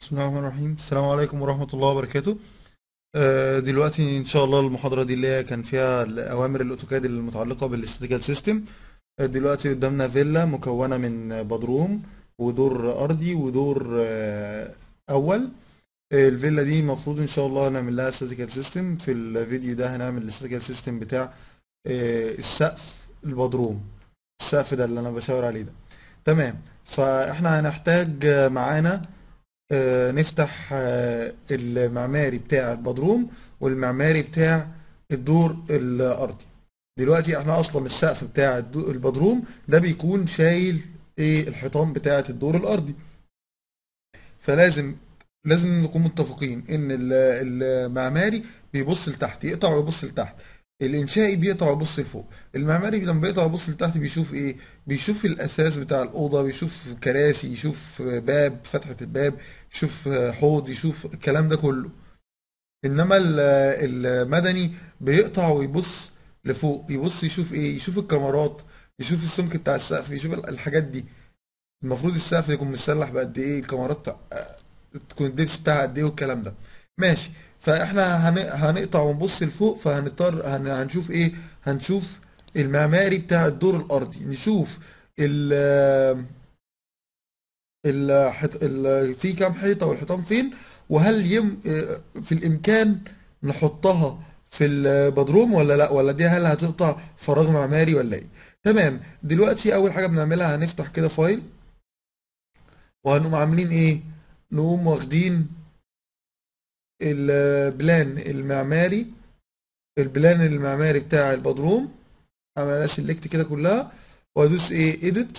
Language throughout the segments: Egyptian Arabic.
بسم الله الرحمن الرحيم السلام عليكم ورحمة الله وبركاته آه، دلوقتي إن شاء الله المحاضرة دي اللي هي كان فيها الأوامر الأوتوكاد المتعلقة بالاستاتيكال سيستم آه، دلوقتي قدامنا فيلا مكونة من بدروم ودور أرضي ودور آه، أول آه، الفيلا دي المفروض إن شاء الله نعمل لها استاتيكال سيستم في الفيديو ده هنعمل الاستاتيكال سيستم بتاع آه، السقف البدروم السقف ده اللي أنا بشاور عليه ده تمام فإحنا هنحتاج آه، معانا آه، نفتح آه، المعماري بتاع البدروم والمعماري بتاع الدور الأرضي دلوقتي احنا أصلا السقف بتاع الدو- البدروم ده بيكون شايل ايه الحيطان بتاعة الدور الأرضي فلازم لازم نكون متفقين ان ال- المعماري بيبص لتحت يقطع ويبص لتحت الانشائي بيقطع ويبص لفوق المعماري لما بيقطع ويبص لتحت بيشوف ايه بيشوف الاساس بتاع الاوضه بيشوف كراسي يشوف باب فتحه الباب يشوف حوض يشوف الكلام ده كله انما ال- المدني بيقطع ويبص لفوق يبص يشوف ايه يشوف الكاميرات يشوف السمك بتاع السقف يشوف الحاجات دي المفروض السقف يكون متسلح بقد ايه الكاميرات آه، تكون الدبس بتاعها قد ايه والكلام ده ماشي فاحنا هن- هنقطع ونبص لفوق فهنضطر هن- هنشوف ايه هنشوف المعماري بتاع الدور الارضي نشوف ال الحط... ال... في كام حيطة والحيطان فين وهل يم... آه، في الإمكان نحطها في البدروم ولا لا ولا دي هل هتقطع فراغ معماري ولا ايه تمام دلوقتي أول حاجة بنعملها هنفتح كده فايل وهنقوم عاملين ايه نقوم واخدين البلان المعماري البلان المعماري بتاع البدروم عملنا سيلكت كده كلها وادوس ايه اديت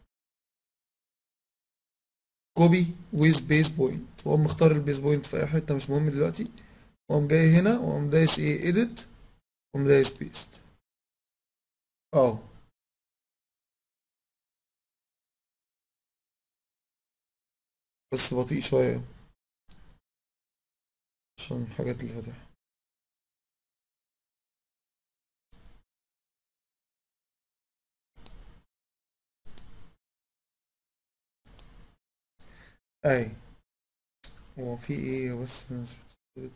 كوبي ويز بيز بوينت واقوم مختار البيز بوينت في اي حته مش مهم دلوقتي واقوم جاي هنا واقوم دايس ايه اديت واقوم دايس بيست اهو بس بطيء شويه عشان الحاجات اللي فاتحه اي هو في ايه بس مش بتثبت.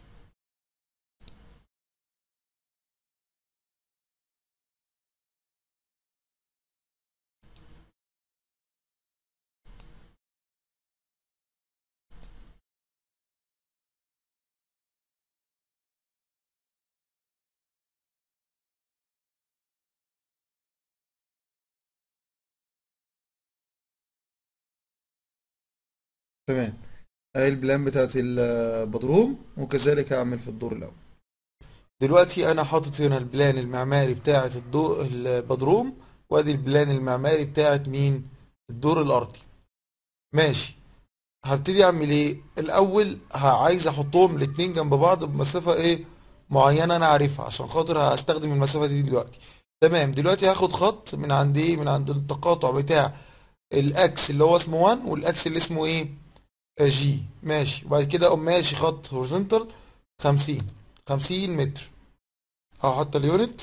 تمام اهي البلان بتاعت البدروم وكذلك هعمل في الدور الاول دلوقتي انا حاطط هنا البلان المعماري بتاعت الدور البدروم وادي البلان المعماري بتاعت مين الدور الارضي ماشي هبتدي اعمل ايه الاول ه- عايز احطهم الاتنين جنب بعض بمسافة ايه معينة انا عارفها عشان خاطر هستخدم المسافة دي دلوقتي تمام دلوقتي هاخد خط من عند ايه من عند التقاطع بتاع الاكس اللي هو اسمه 1 والاكس اللي اسمه ايه جي ماشي وبعد كده اقوم ماشي خط هوريزونتال 50 50 متر اهو حتى اليونت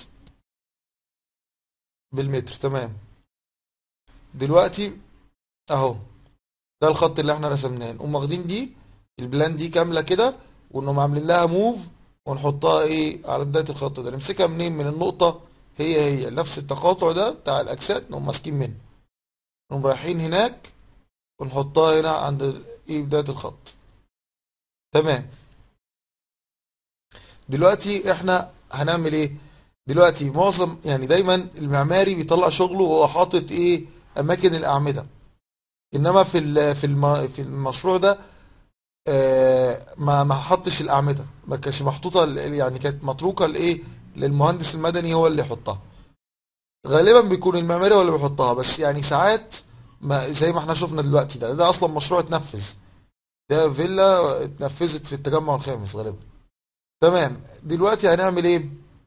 بالمتر تمام دلوقتي اهو ده الخط اللي احنا رسمناه نقوم واخدين دي البلان دي كامله كده ونقوم عاملين لها موف ونحطها ايه على بدايه الخط ده نمسكها منين من النقطه هي هي نفس التقاطع ده بتاع الاجساد نقوم ماسكين منه نقوم رايحين هناك ونحطها هنا عند ال- ايه بدايه الخط تمام دلوقتي احنا هنعمل ايه دلوقتي معظم يعني دايما المعماري بيطلع شغله وهو حاطط ايه اماكن الاعمده انما في ال- في الم- في المشروع ده آه، ما ما حطش الاعمده ما كانش محطوطه ال- يعني كانت متروكه لايه للمهندس المدني هو اللي يحطها غالبا بيكون المعماري هو اللي بيحطها بس يعني ساعات ما زي ما احنا شفنا دلوقتي ده ده اصلا مشروع اتنفذ ده فيلا اتنفذت في التجمع الخامس غالبا تمام دلوقتي هنعمل ايه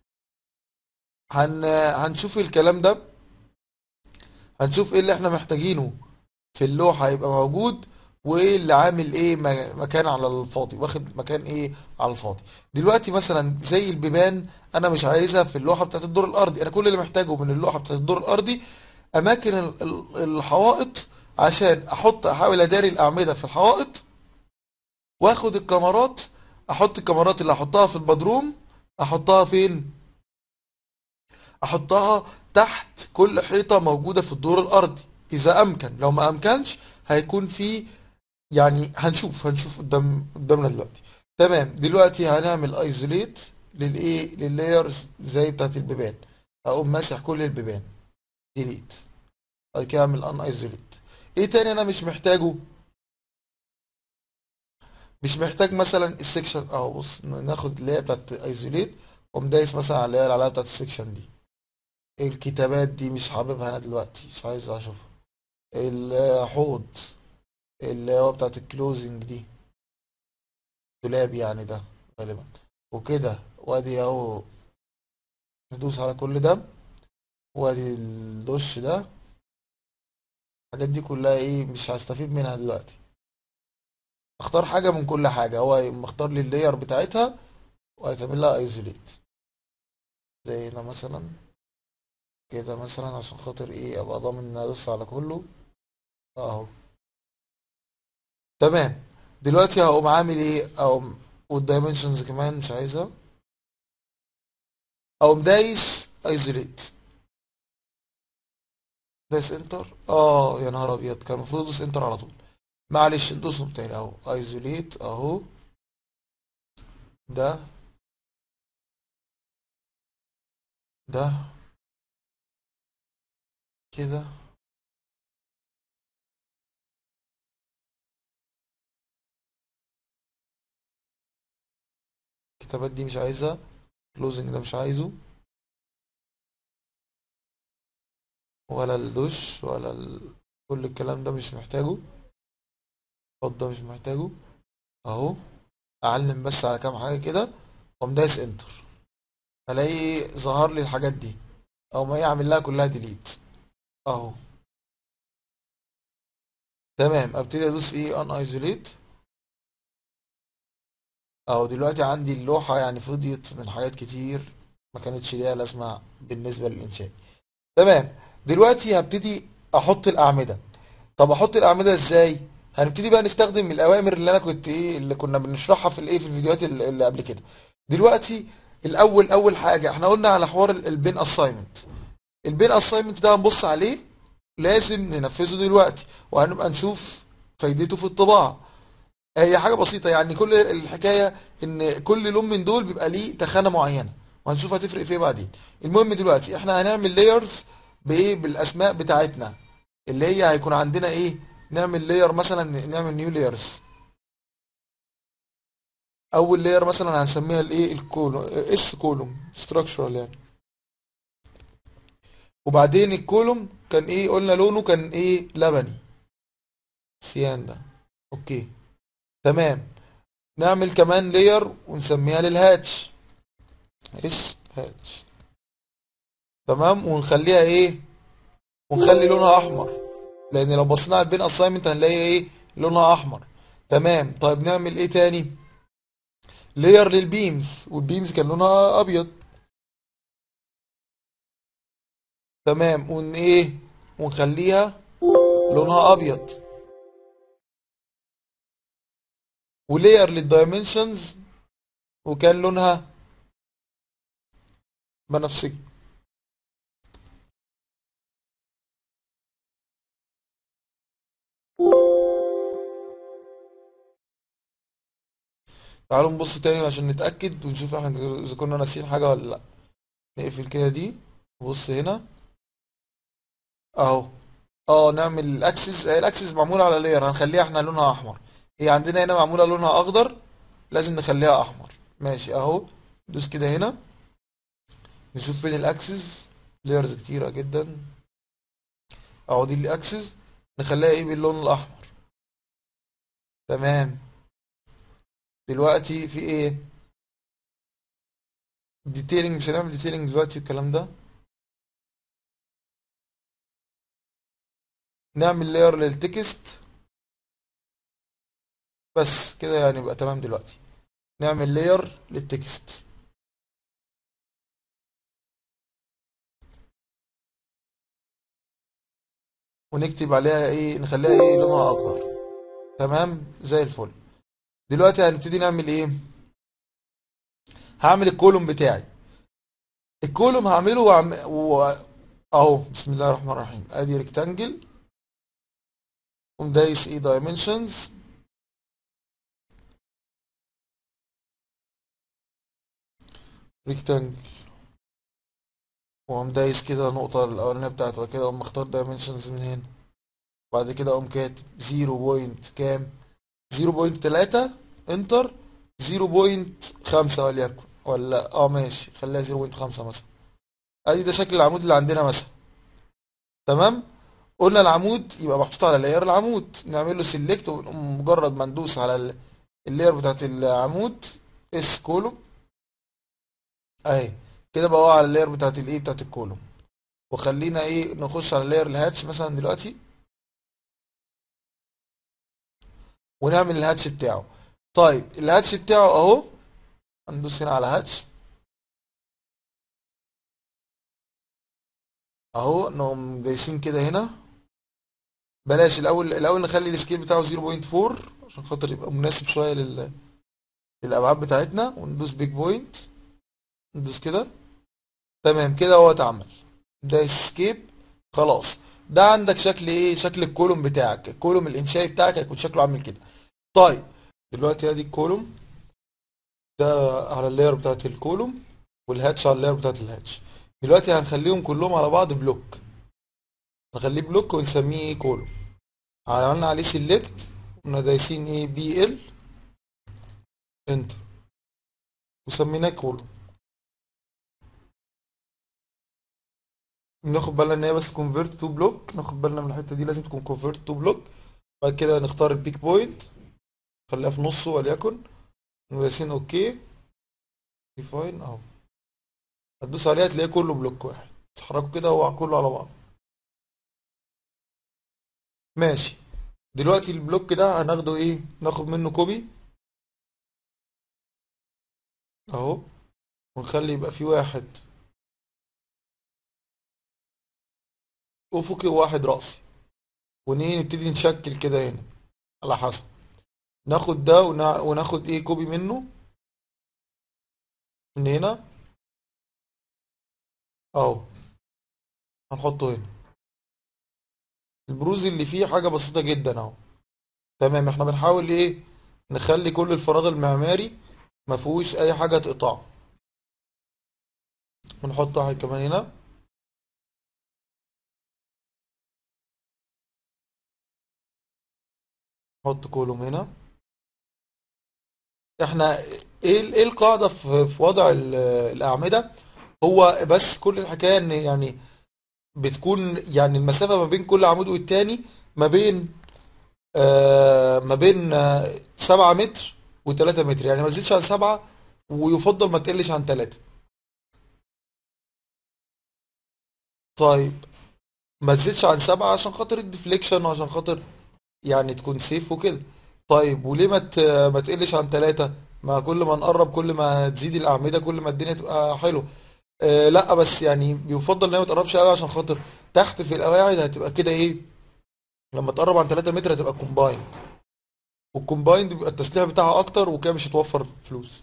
هن هنشوف الكلام ده هنشوف ايه اللي احنا محتاجينه في اللوحة يبقى موجود وايه اللي عامل ايه م- مكان على الفاضي واخد مكان ايه على الفاضي دلوقتي مثلا زي البيبان انا مش عايزها في اللوحة بتاعت الدور الارضي انا كل اللي محتاجه من اللوحة بتاعت الدور الارضي اماكن ال- ال- الحوائط عشان احط احاول اداري الاعمدة في الحوائط واخد الكاميرات احط الكاميرات اللي احطها في البدروم احطها فين احطها تحت كل حيطة موجودة في الدور الارضي اذا امكن لو ما امكنش هيكون في يعني هنشوف هنشوف قدام قدامنا دلوقتي تمام دلوقتي هنعمل ايزوليت للايه لللايرز زي بتاعت البيبان اقوم ماسح كل البيبان ديليت بعد كده اعمل ان ايزوليت ايه تاني انا مش محتاجه مش محتاج مثلا السكشن اهو بص ناخد اللي هي بتاعت ايزوليت واقوم دايس مثلا على اللي هي العلامه بتاعت السكشن دي الكتابات دي مش حاببها انا دلوقتي مش عايز اشوفها الحوض اللي هو بتاعت الكلوزنج دي دولاب يعني ده غالبا وكده وادي اهو ندوس على كل ده وادي الدش ده الحاجات دي كلها ايه مش هستفيد منها دلوقتي اختار حاجة من كل حاجة هو مختار لي اللاير بتاعتها وهيتعمل لها ايزوليت زي هنا مثلا كده مثلا عشان خاطر ايه ابقى ضامن ان ادوس على كله اهو تمام دلوقتي هقوم عامل ايه اقوم والدايمنشنز كمان مش عايزها اقوم دايس ايزوليت دايس انتر اه يا نهار ابيض كان المفروض ادوس انتر على طول معلش ندوسهم تاني اهو ايزوليت اهو ده ده كده الكتابات دي مش عايزها كلوزنج ده مش عايزه ولا الدش ولا ال... كل الكلام ده مش محتاجه الخط ده مش محتاجه اهو اعلم بس على كام حاجه كده واقوم دايس انتر الاقي ظهر لي الحاجات دي او ما يعمل لها كلها ديليت اهو تمام ابتدي ادوس ايه ان ايزوليت اهو دلوقتي عندي اللوحه يعني فضيت من حاجات كتير ما كانتش ليها لازمه بالنسبه للانشاء تمام دلوقتي هبتدي احط الاعمده طب احط الاعمده ازاي هنبتدي بقى نستخدم الاوامر اللي انا كنت ايه اللي كنا بنشرحها في الايه في الفيديوهات اللي اللي قبل كده دلوقتي الاول اول حاجه احنا قلنا على حوار ال- البين اساينمنت البين اساينمنت ده هنبص عليه لازم ننفذه دلوقتي وهنبقى نشوف فايدته في الطباعه هي حاجه بسيطه يعني كل الحكايه ان كل لون من دول بيبقى ليه تخانه معينه وهنشوف هتفرق في ايه بعدين المهم دلوقتي احنا هنعمل لايرز بايه بالاسماء بتاعتنا اللي هي هيكون عندنا ايه نعمل لاير مثلا نعمل نيو لايرز اول لاير مثلا هنسميها الايه الكولوم اس كولوم ستراكشرال يعني وبعدين الكولوم كان ايه قلنا لونه كان ايه لبني سيان ده اوكي تمام نعمل كمان لاير ونسميها للهاتش اس هاتش تمام ونخليها ايه ونخلي لونها احمر لان لو بصينا على البين اساينمنت هنلاقي ايه لونها احمر تمام طيب نعمل ايه تاني لاير للبيمز والبيمز كان لونها ابيض تمام ون ايه ونخليها لونها ابيض ولاير للدايمنشنز وكان لونها بنفسجي تعالوا نبص تاني عشان نتأكد ونشوف احنا اذا كنا ناسيين حاجة ولا لا نقفل كده دي نبص هنا اهو اه نعمل الاكسس هي الاكسس معمولة على لاير هنخليها احنا لونها احمر هي عندنا هنا معمولة لونها اخضر لازم نخليها احمر ماشي اهو دوس كده هنا نشوف فين الاكسس لايرز كتيرة جدا اهو دي الاكسس نخليها ايه باللون الاحمر تمام دلوقتي في ايه ديتيلنج مش هنعمل ديتيلنج دلوقتي الكلام ده نعمل لاير للتكست بس كده يعني يبقى تمام دلوقتي نعمل لاير للتكست ونكتب عليها ايه نخليها ايه لونها اخضر تمام زي الفل دلوقتي هنبتدي نعمل ايه هعمل الكولوم بتاعي الكولوم هعمله وعم... و... اهو بسم الله الرحمن الرحيم ادي ريكتانجل قوم دايس ايه دايمنشنز ريكتانجل واقوم دايس كده النقطة الأولانية بتاعته وبعد كده اقوم مختار دايمنشنز من هنا بعد كده اقوم كاتب زيرو بوينت كام زيرو بوينت تلاتة انتر زيرو بوينت خمسة وليكن ولا اه ماشي خليها زيرو بوينت خمسة مثلا ادي ده شكل العمود اللي عندنا مثلا تمام قلنا العمود يبقى محطوط على لاير العمود نعمل له سيلكت مجرد ما ندوس على ال- اللاير بتاعت العمود اس كولوم اهي كده بقى هو على اللاير بتاعت الايه بتاعت الكولوم وخلينا ايه نخش على لاير الهاتش مثلا دلوقتي ونعمل الهاتش بتاعه طيب الهاتش بتاعه اهو هندوس هنا على هاتش اهو نقوم دايسين كده هنا بلاش الاول الاول نخلي السكيل بتاعه 0.4 عشان خاطر يبقى مناسب شويه لل... للابعاد بتاعتنا وندوس بيج بوينت ندوس كده تمام كده هو اتعمل ده اسكيب خلاص ده عندك شكل ايه شكل الكولوم بتاعك الكولوم الانشائي بتاعك هيكون شكله عامل كده طيب دلوقتي ادي الكولوم ده على اللاير بتاعت الكولوم والهاتش على اللاير بتاعت الهاتش دلوقتي هنخليهم كلهم على بعض بلوك نخليه بلوك ونسميه ايه كولوم عملنا عليه سيلكت قمنا دايسين ايه بي ال انتر وسميناه كولوم ناخد بالنا ان هي بس كونفيرت تو بلوك ناخد بالنا من الحته دي لازم تكون كونفيرت تو بلوك بعد كده نختار البيك بوينت خليها في نصه وليكن ودايسين اوكي ديفاين اهو هتدوس عليها تلاقيه كله بلوك واحد تحركه كده هو كله على بعض ماشي دلوقتي البلوك ده هناخده ايه ناخد منه كوبي اهو ونخلي يبقى فيه واحد افقي وواحد رأسي ونيه نبتدي نشكل كده هنا على حسب ناخد ده ونع- وناخد ايه كوبي منه من هنا اهو هنحطه هنا البروز اللي فيه حاجة بسيطة جدا اهو تمام احنا بنحاول ايه نخلي كل الفراغ المعماري ما فيهوش اي حاجة تقطعه ونحط واحد كمان هنا نحط كولوم هنا احنا ايه ال- ايه القاعدة في في وضع ال- الأعمدة هو بس كل الحكاية ان يعني بتكون يعني المسافة ما بين كل عمود والتاني ما بين آه ما بين آه سبعة متر وتلاتة متر يعني ما تزيدش عن سبعة ويفضل ما تقلش عن تلاتة طيب ما تزيدش عن سبعة عشان خاطر الديفليكشن وعشان خاطر يعني تكون سيف وكده طيب وليه ما ت- ما تقلش عن تلاتة ما كل ما نقرب كل ما تزيد الأعمدة كل ما الدنيا تبقى حلوة آه لا بس يعني بيفضل ان هي ما تقربش قوي عشان خاطر تحت في القواعد هتبقى كده ايه لما تقرب عن 3 متر هتبقى كومبايند والكومبايند بيبقى التسليح بتاعها اكتر وكده مش هتوفر فلوس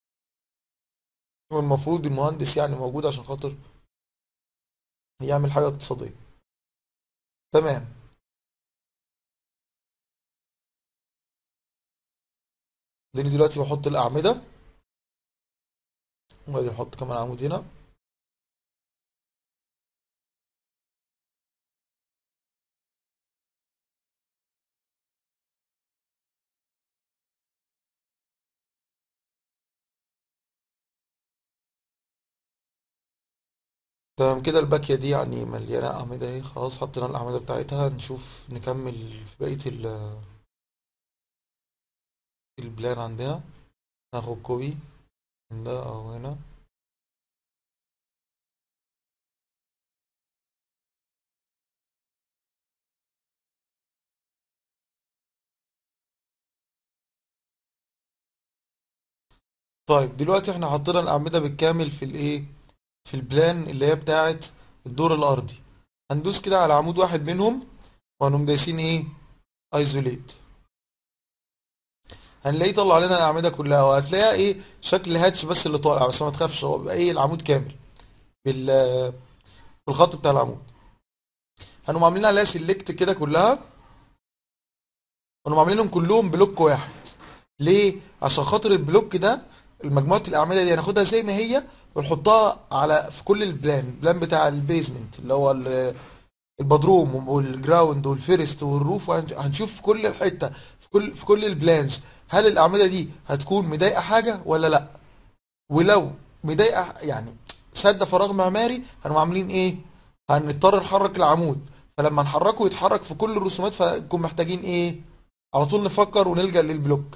والمفروض المهندس يعني موجود عشان خاطر يعمل حاجة اقتصادية تمام دلوقتي دلوقتي بحط الأعمدة وبعدين احط كمان عمود هنا تمام كده الباكية دي يعني مليانة أعمدة اهي خلاص حطينا الأعمدة بتاعتها نشوف نكمل في بقية ال- البلان عندنا ناخد كوبي من ده أو هنا طيب دلوقتي احنا حطينا الأعمدة بالكامل في الايه في البلان اللي هي بتاعت الدور الأرضي هندوس كده على عمود واحد منهم وهنقوم دايسين ايه ايزوليت هنلاقيه طلع لنا الاعمده كلها وهتلاقيها ايه شكل هاتش بس اللي طالع بس ما تخافش هو بيبقى ايه العمود كامل بال بالخط بتاع العمود هنقوم عاملين عليها سيلكت كده كلها ونقوم عاملينهم كلهم بلوك واحد ليه عشان خاطر البلوك ده المجموعه الاعمده دي هناخدها زي ما هي ونحطها على في كل البلان البلان بتاع البيزمنت اللي هو ال- البدروم والجراوند والفيرست والروف هنشوف في كل الحته في كل في كل البلانز هل الاعمده دي هتكون مضايقه حاجه ولا لا ولو مضايقه يعني سد فراغ معماري هنقوم عاملين ايه هنضطر نحرك العمود فلما نحركه يتحرك في كل الرسومات فنكون محتاجين ايه على طول نفكر ونلجأ للبلوك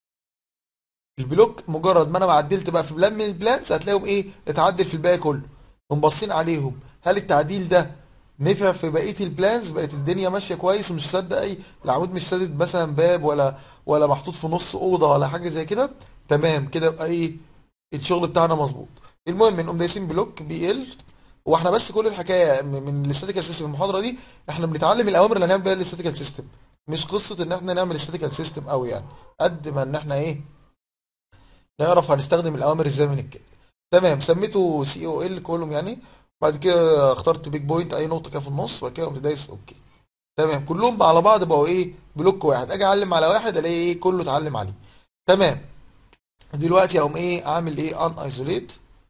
البلوك مجرد ما انا عدلت بقى في بلان من البلانز هتلاقيهم ايه اتعدل في الباقي كله نقوم باصين عليهم هل التعديل ده نفع في بقيه البلانز بقت الدنيا ماشيه كويس ومش سد اي العمود مش سادد مثلا باب ولا ولا محطوط في نص اوضه ولا حاجه زي كده تمام كده يبقى ايه الشغل بتاعنا مظبوط المهم نقوم دايسين بلوك بي ال واحنا بس كل الحكايه م- من الاستاتيكال سيستم المحاضره دي احنا بنتعلم الاوامر اللي هنعمل بيها الاستاتيكال سيستم مش قصه ان احنا نعمل استاتيكال سيستم قوي يعني قد ما ان احنا ايه نعرف هنستخدم الاوامر ازاي من الكاد تمام سميته سي او ال كولوم يعني بعد كده اخترت بيج بوينت اي نقطه كده في النص وبعد كده قمت دايس اوكي تمام كلهم بقى على بعض بقوا ايه بلوك واحد اجي اعلم على واحد الاقي ايه كله اتعلم عليه تمام دلوقتي اقوم ايه اعمل ايه ان ايزوليت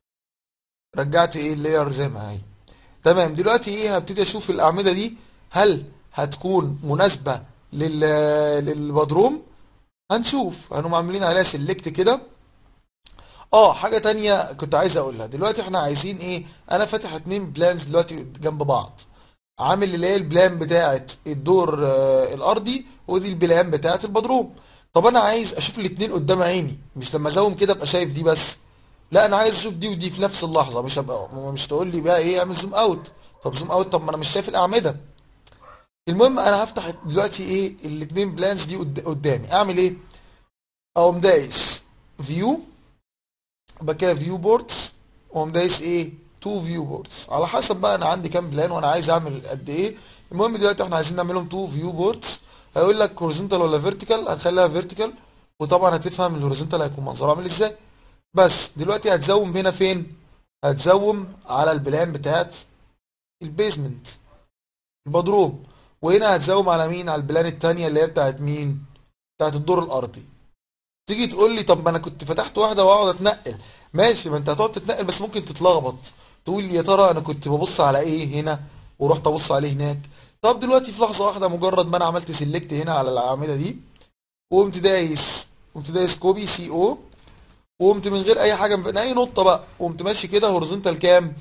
رجعت ايه اللاير زي ما هي تمام دلوقتي ايه هبتدي اشوف الاعمده دي هل هتكون مناسبه لل للبدروم هنشوف هنقوم عاملين عليها سيلكت كده اه حاجه تانية كنت عايز اقولها دلوقتي احنا عايزين ايه انا فاتح اتنين بلانز دلوقتي جنب بعض عامل اللي هي البلان بتاعه الدور آه، الارضي ودي البلان بتاعه البدروم طب انا عايز اشوف الاتنين قدام عيني مش لما ازوم كده ابقى شايف دي بس لا انا عايز اشوف دي ودي في نفس اللحظه مش هبقى مش تقول لي بقى ايه اعمل زوم اوت طب زوم اوت طب ما انا مش شايف الاعمده المهم انا هفتح دلوقتي ايه الاتنين بلانز دي قد- قدامي اعمل ايه اقوم دايس فيو بعد كده فيو بوردز واقوم دايس ايه تو فيو بوردز على حسب بقى انا عندي كام بلان وانا عايز اعمل قد ايه المهم دلوقتي احنا عايزين نعملهم تو فيو بوردز هيقول لك هوريزونتال ولا فيرتيكال هنخليها فيرتيكال وطبعا هتفهم الهوريزونتال هيكون منظره عامل ازاي بس دلوقتي هتزوم هنا فين هتزوم على البلان بتاعت البيزمنت البدروم وهنا هتزوم على مين على البلان التانية اللي هي بتاعت مين بتاعت الدور الارضي تيجي تقول لي طب ما انا كنت فتحت واحده واقعد اتنقل ماشي ما انت هتقعد تتنقل بس ممكن تتلخبط تقول يا ترى انا كنت ببص على ايه هنا ورحت ابص عليه هناك طب دلوقتي في لحظه واحده مجرد ما انا عملت سيلكت هنا على الاعمده دي وقمت دايس قمت دايس كوبي سي او وقمت من غير اي حاجه من اي نقطه بقى قمت ماشي كده هوريزونتال كام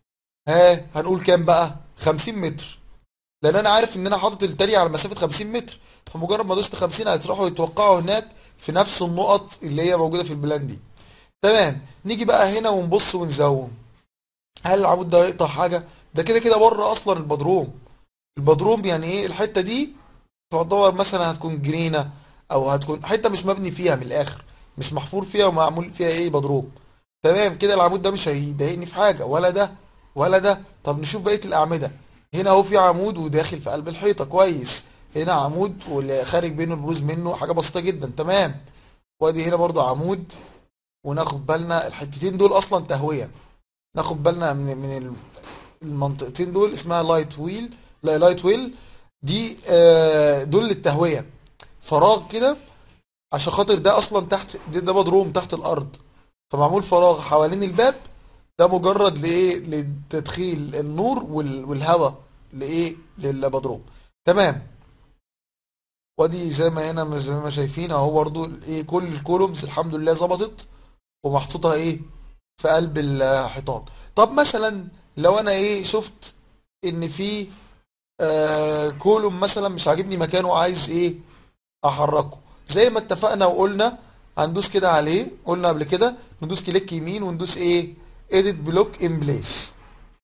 ها هنقول كام بقى 50 متر لان انا عارف ان انا حاطط التانية على مسافه 50 متر فمجرد ما دوست 50 هتروحوا يتوقعوا هناك في نفس النقط اللي هي موجوده في البلان دي تمام نيجي بقى هنا ونبص ونزوم هل العمود ده يقطع حاجه ده كده كده بره اصلا البدروم البدروم يعني ايه الحته دي تعتبر مثلا هتكون جنينه او هتكون حته مش مبني فيها من الاخر مش محفور فيها ومعمول فيها ايه بدروم تمام كده العمود ده مش هيضايقني في حاجه ولا ده ولا ده طب نشوف بقيه الاعمده هنا اهو في عمود وداخل في قلب الحيطه كويس هنا عمود واللي خارج بينه البروز منه حاجه بسيطه جدا تمام وادي هنا برضو عمود وناخد بالنا الحتتين دول اصلا تهويه ناخد بالنا من من ال- المنطقتين دول اسمها لايت ويل لا لايت ويل دي آه، دول للتهويه فراغ كده عشان خاطر ده اصلا تحت ده, ده بدروم تحت الارض فمعمول فراغ حوالين الباب ده مجرد لايه لتدخيل النور وال- والهواء لايه للبدروم تمام وادي زي ما هنا زي ما شايفين اهو برضو ايه كل الكولومز الحمد لله ظبطت ومحطوطه ايه في قلب الحيطان طب مثلا لو انا ايه شفت ان في آه كولوم مثلا مش عاجبني مكانه وعايز ايه احركه زي ما اتفقنا وقلنا هندوس كده عليه قلنا قبل كده ندوس كليك يمين وندوس ايه edit block in place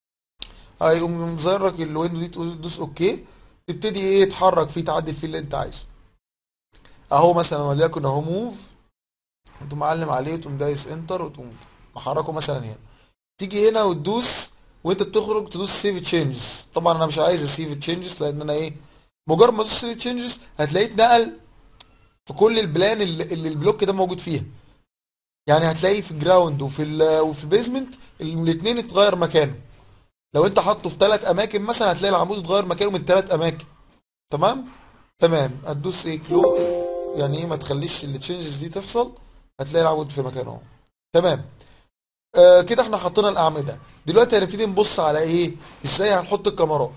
هيقوم مظهر لك الويندو دي تدوس اوكي تبتدي ايه تحرك فيه تعدل فيه اللي انت عايزه اهو مثلا وليكن اهو موف تقوم معلم عليه وتقوم دايس انتر وتقوم محركه مثلا هنا تيجي هنا وتدوس وانت بتخرج تدوس سيف تشينجز طبعا انا مش عايز اسيف تشينجز لان انا ايه مجرد ما تدوس سيف تشينجز هتلاقيه اتنقل في كل البلان اللي, اللي البلوك ده موجود فيها يعني هتلاقي في الجراوند وفي ال وفي البيزمنت الاثنين اتغير مكانه لو انت حاطه في ثلاث اماكن مثلا هتلاقي العمود اتغير مكانه من ثلاث اماكن تمام تمام هتدوس ايه كلو يعني ايه ما تخليش التشنجز دي تحصل هتلاقي العمود في مكانه اهو تمام آه كده احنا حطينا الاعمده دلوقتي هنبتدي نبص على ايه ازاي هنحط الكاميرات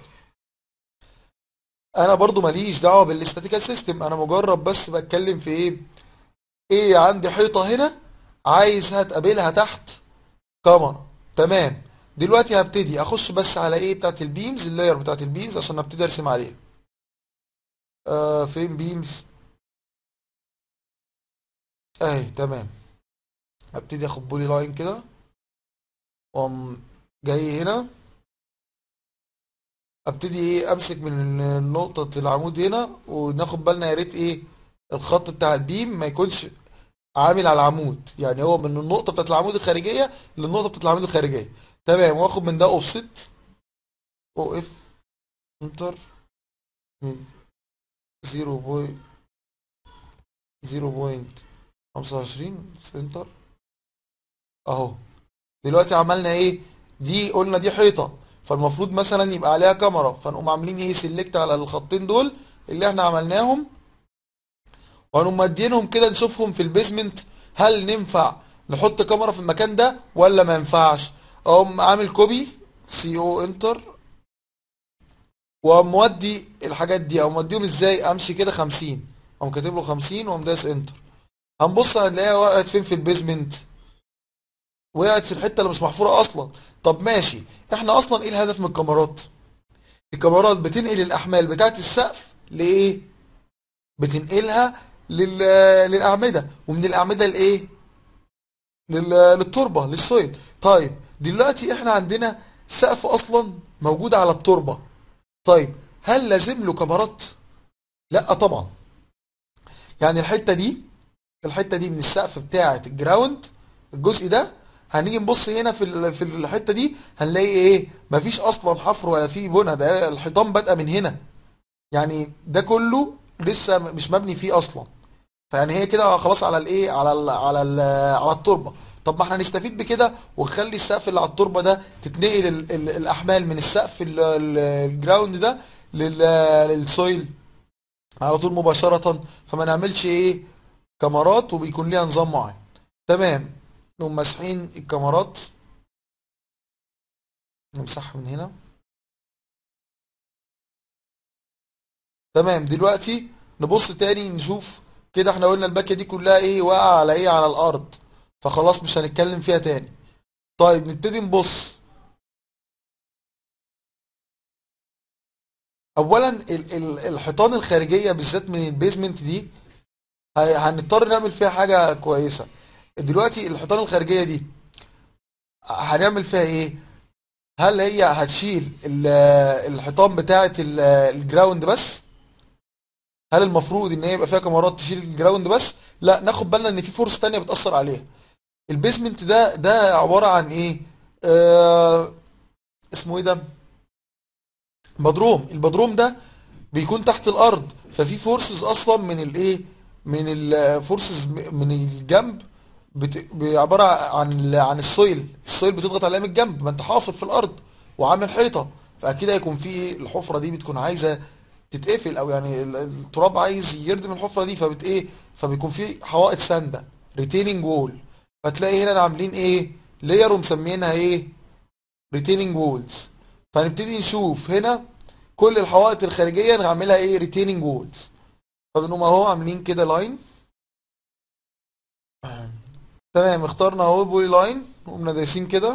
انا برضو ماليش دعوه بالاستاتيكال سيستم انا مجرد بس بتكلم في ايه ايه عندي حيطه هنا عايزها تقابلها تحت كاميرا تمام دلوقتي هبتدي اخش بس على ايه بتاعت البيمز اللاير بتاعت البيمز عشان ابتدي ارسم عليها آه فين بيمز اهي تمام ابتدي اخد بولي لاين كده واقوم جاي هنا ابتدي ايه امسك من نقطة العمود هنا وناخد بالنا يا ريت ايه الخط بتاع البيم ما يكونش عامل على العمود يعني هو من النقطة بتاعت العمود الخارجية للنقطة بتاعت العمود الخارجية تمام واخد من ده اوفست او اف انتر زيرو بوينت زيرو بوينت خمسة وعشرين سنتر اهو دلوقتي عملنا ايه دي قلنا دي حيطة فالمفروض مثلا يبقى عليها كاميرا فنقوم عاملين ايه سيلكت على الخطين دول اللي احنا عملناهم وهنقوم مدينهم كده نشوفهم في البيزمنت هل ننفع نحط كاميرا في المكان ده ولا ما ينفعش اقوم عامل كوبي سي او انتر واقوم مودي الحاجات دي او موديهم ازاي امشي كده 50 اقوم كاتب له 50 واقوم دايس انتر هنبص هنلاقيها وقعت فين في البيزمنت وقعت في الحته اللي مش محفوره اصلا طب ماشي احنا اصلا ايه الهدف من الكاميرات الكاميرات بتنقل الاحمال بتاعت السقف لايه بتنقلها لل... للاعمده ومن الاعمده لايه لل... للتربه للسويل طيب دلوقتي احنا عندنا سقف اصلا موجود على التربه طيب هل لازم له كاميرات لا طبعا يعني الحته دي الحته دي من السقف بتاعه الجراوند الجزء ده هنيجي نبص هنا في في الحته دي هنلاقي ايه مفيش اصلا حفر ولا في بنى ده الحيطان بادئه من هنا يعني ده كله لسه مش مبني فيه اصلا فيعني هي كده خلاص على الايه على ال على ال على التربه طب ما احنا نستفيد بكده ونخلي السقف اللي على التربه ده تتنقل ال ال الاحمال من السقف الجراوند ده للسويل على طول مباشره فما نعملش ايه كاميرات وبيكون ليها نظام معين تمام نقوم ماسحين الكاميرات نمسحها من هنا تمام دلوقتي نبص تاني نشوف كده احنا قلنا الباكيه دي كلها ايه واقعه على ايه على الارض فخلاص مش هنتكلم فيها تاني طيب نبتدي نبص اولا ال ال الحيطان الخارجيه بالذات من البيزمنت دي هنضطر نعمل فيها حاجه كويسه دلوقتي الحيطان الخارجيه دي هنعمل فيها ايه هل هي هتشيل الحيطان بتاعه الجراوند بس هل المفروض ان هي يبقى فيها كاميرات تشيل الجراوند بس لا ناخد بالنا ان في فرص تانية بتأثر عليها البيزمنت ده ده عبارة عن ايه آه اسمه ايه ده بدروم البدروم ده بيكون تحت الارض ففي فورسز اصلا من الايه من الفورسز من الجنب بت... عباره عن عن السويل السويل بتضغط عليها من الجنب ما انت حافر في الارض وعامل حيطه فاكيد هيكون في الحفره دي بتكون عايزه تتقفل او يعني التراب عايز يردم الحفره دي فبت ايه فبيكون في حوائط سانده ريتيننج وول فتلاقي هنا عاملين ايه لاير ومسمينها ايه ريتيننج وولز فهنبتدي نشوف هنا كل الحوائط الخارجيه نعملها ايه ريتيننج وولز فبنقوم اهو عاملين كده لاين تمام اخترنا اهو بولي لاين وقمنا دايسين كده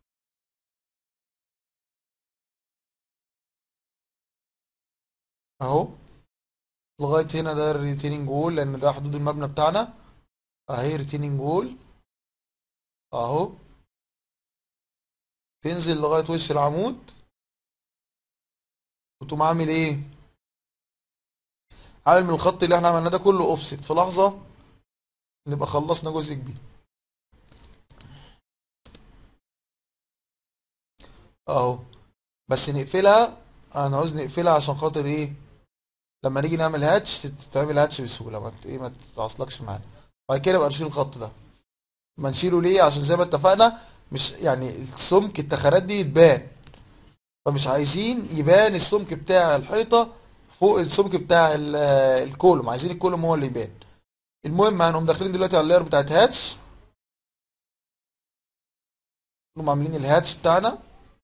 اهو لغايه هنا ده الريتيننج وول لان ده حدود المبنى بتاعنا اهي ريتيننج وول اهو تنزل لغايه وش العمود وتقوم عامل ايه عامل من الخط اللي احنا عملناه ده كله اوفست في لحظه نبقى خلصنا جزء كبير اهو بس نقفلها انا عاوز نقفلها عشان خاطر ايه لما نيجي نعمل هاتش تتعمل هاتش بسهوله ما ت- ايه ما تتعصلكش معانا بعد كده بقى نشيل الخط ده ما نشيله ليه عشان زي ما اتفقنا مش يعني السمك التخانات دي يتبان فمش عايزين يبان السمك بتاع الحيطه فوق السمك بتاع ال- الكولوم عايزين الكولوم هو اللي يبان المهم هنقوم داخلين دلوقتي على اللاير بتاعت هاتش نقوم عاملين الهاتش بتاعنا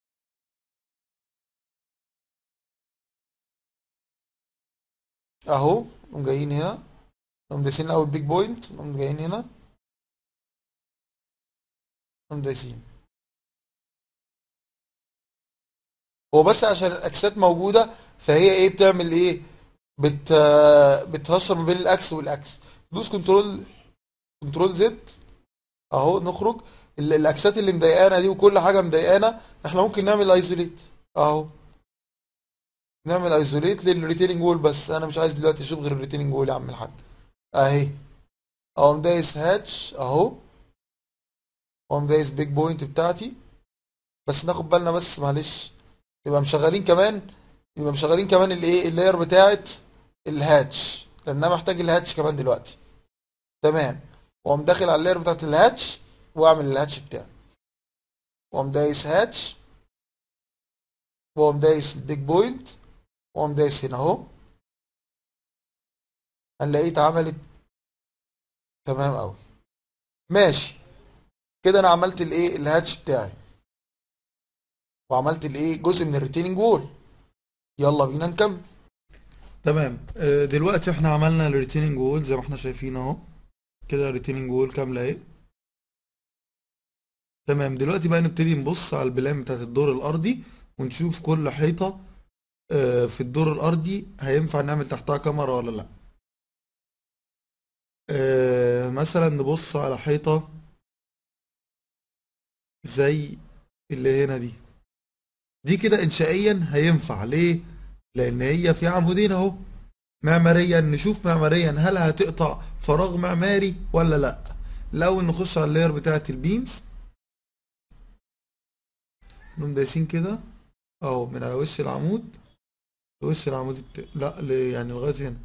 اهو نقوم جايين هنا نقوم دايسين اول بيج بوينت نقوم جايين هنا نقوم دايسين هو بس عشان الاكسات موجوده فهي ايه بتعمل ايه بت بتهشر ما بين الاكس والاكس دوس كنترول كنترول زد اهو نخرج ال- الاكسات اللي مضايقانا دي وكل حاجه مضايقانا احنا ممكن نعمل ايزوليت اهو نعمل ايزوليت للريتيننج وول بس انا مش عايز دلوقتي اشوف غير الريتيننج وول يا عم الحاج اهي اقوم دايس هاتش اهو اقوم دايس بيج بوينت بتاعتي بس ناخد بالنا بس معلش يبقى مشغلين كمان يبقى مشغلين كمان الايه اللاير بتاعت الهاتش لان انا محتاج الهاتش كمان دلوقتي تمام واقوم داخل على اللاير بتاعت الهاتش واعمل الهاتش بتاعي واقوم دايس هاتش واقوم دايس البيج بوينت واقوم دايس هنا اهو هنلاقيه اتعملت تمام قوي ماشي كده انا عملت الايه الهاتش بتاعي وعملت الايه جزء من الريتيننج وول يلا بينا نكمل تمام آه، دلوقتي احنا عملنا الريتيننج وول زي ما احنا شايفين اهو كده الريتيننج وول كامله اهي تمام دلوقتي بقى نبتدي نبص على البلان بتاعت الدور الارضي ونشوف كل حيطه آه، في الدور الارضي هينفع نعمل تحتها كاميرا ولا لا آه، مثلا نبص على حيطه زي اللي هنا دي دي كده انشائيا هينفع ليه لان هي في عمودين اهو معماريا نشوف معماريا هل هتقطع فراغ معماري ولا لا الاول نخش على اللاير بتاعه البيمز نقوم دايسين كده اهو من على وش العمود لوش العمود الت... لا ل... يعني لغايه هنا